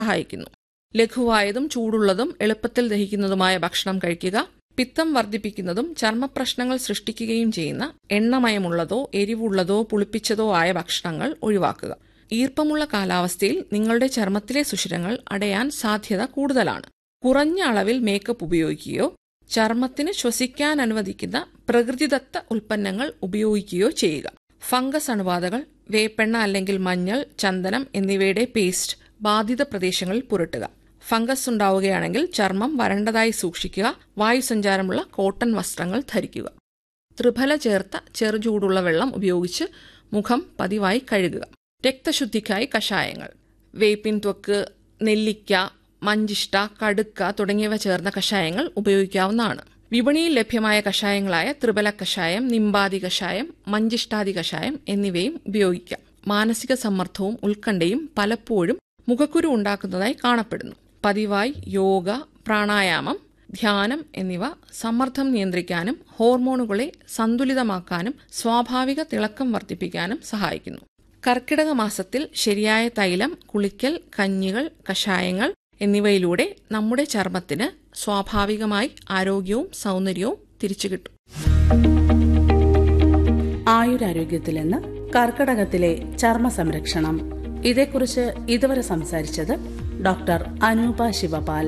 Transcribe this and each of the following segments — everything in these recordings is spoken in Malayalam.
സഹായിക്കുന്നു ലഘുവായതും ചൂടുള്ളതും എളുപ്പത്തിൽ ദഹിക്കുന്നതുമായ ഭക്ഷണം കഴിക്കുക പിത്തം വർദ്ധിപ്പിക്കുന്നതും ചർമ്മപ്രശ്നങ്ങൾ സൃഷ്ടിക്കുകയും ചെയ്യുന്ന എണ്ണമയമുള്ളതോ എരിവുള്ളതോ പുളിപ്പിച്ചതോ ആയ ഭക്ഷണങ്ങൾ ഒഴിവാക്കുക ഈർപ്പമുള്ള കാലാവസ്ഥയിൽ നിങ്ങളുടെ ചർമ്മത്തിലെ സുഷിരങ്ങൾ അടയാൻ സാധ്യത കൂടുതലാണ് കുറഞ്ഞ അളവിൽ മേക്കപ്പ് ഉപയോഗിക്കുകയോ ചർമ്മത്തിന് ശ്വസിക്കാൻ അനുവദിക്കുന്ന പ്രകൃതിദത്ത ഉൽപ്പന്നങ്ങൾ ഉപയോഗിക്കുകയോ ചെയ്യുക ഫംഗസ് അണുബാധകൾ വേപ്പെണ്ണ അല്ലെങ്കിൽ മഞ്ഞൾ ചന്ദനം എന്നിവയുടെ പേസ്റ്റ് ബാധിത പ്രദേശങ്ങളിൽ പുരട്ടുക ഫംഗസ് ഉണ്ടാവുകയാണെങ്കിൽ ചർമ്മം വരണ്ടതായി സൂക്ഷിക്കുക വായുസഞ്ചാരമുള്ള കോട്ടൺ വസ്ത്രങ്ങൾ ധരിക്കുക ത്രിഫല ചേർത്ത ചെറുചൂടുള്ള വെള്ളം ഉപയോഗിച്ച് മുഖം പതിവായി കഴുകുക രക്തശുദ്ധിക്കായി കഷായങ്ങൾ വേപ്പിൻ ത്വക്ക് നെല്ലിക്ക മഞ്ചിഷ്ട കടുക്ക തുടങ്ങിയവ ചേർന്ന കഷായങ്ങൾ ഉപയോഗിക്കാവുന്നതാണ് വിപണിയിൽ ലഭ്യമായ കഷായങ്ങളായ ത്രിബല കഷായം നിമ്പാതി കഷായം മഞ്ചിഷ്ടാദി കഷായം എന്നിവയും ഉപയോഗിക്കാം മാനസിക സമ്മർദ്ദവും ഉത്കണ്ഠയും പലപ്പോഴും മുഖക്കുരു ഉണ്ടാക്കുന്നതായി കാണപ്പെടുന്നു പതിവായി യോഗ പ്രാണായാമം ധ്യാനം എന്നിവ സമ്മർദ്ദം നിയന്ത്രിക്കാനും ഹോർമോണുകളെ സന്തുലിതമാക്കാനും സ്വാഭാവിക തിളക്കം വർദ്ധിപ്പിക്കാനും സഹായിക്കുന്നു കർക്കിടക മാസത്തിൽ ശരിയായ തൈലം കുളിക്കൽ കഞ്ഞികൾ കഷായങ്ങൾ എന്നിവയിലൂടെ നമ്മുടെ ചർമ്മത്തിന് സ്വാഭാവികമായി ആരോഗ്യവും സൗന്ദര്യവും തിരിച്ചു കിട്ടും ആയുരാരോഗ്യത്തിൽ നിന്ന് കർക്കടകത്തിലെ ചർമ്മ സംരക്ഷണം ഇതേക്കുറിച്ച് ഇതുവരെ സംസാരിച്ചത് ഡോക്ടർ അനൂപ ശിവപാൽ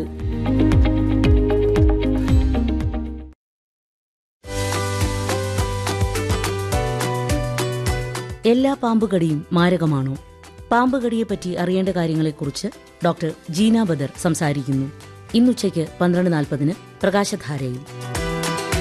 എല്ലാ പാമ്പുകടിയും മാരകമാണോ പാമ്പുകടിയെപ്പറ്റി അറിയേണ്ട കാര്യങ്ങളെക്കുറിച്ച് ഡോക്ടർ ജീന ബദർ സംസാരിക്കുന്നു ഇന്നുച്ചയ്ക്ക് പന്ത്രണ്ട് നാൽപ്പതിന് പ്രകാശധാരയിൽ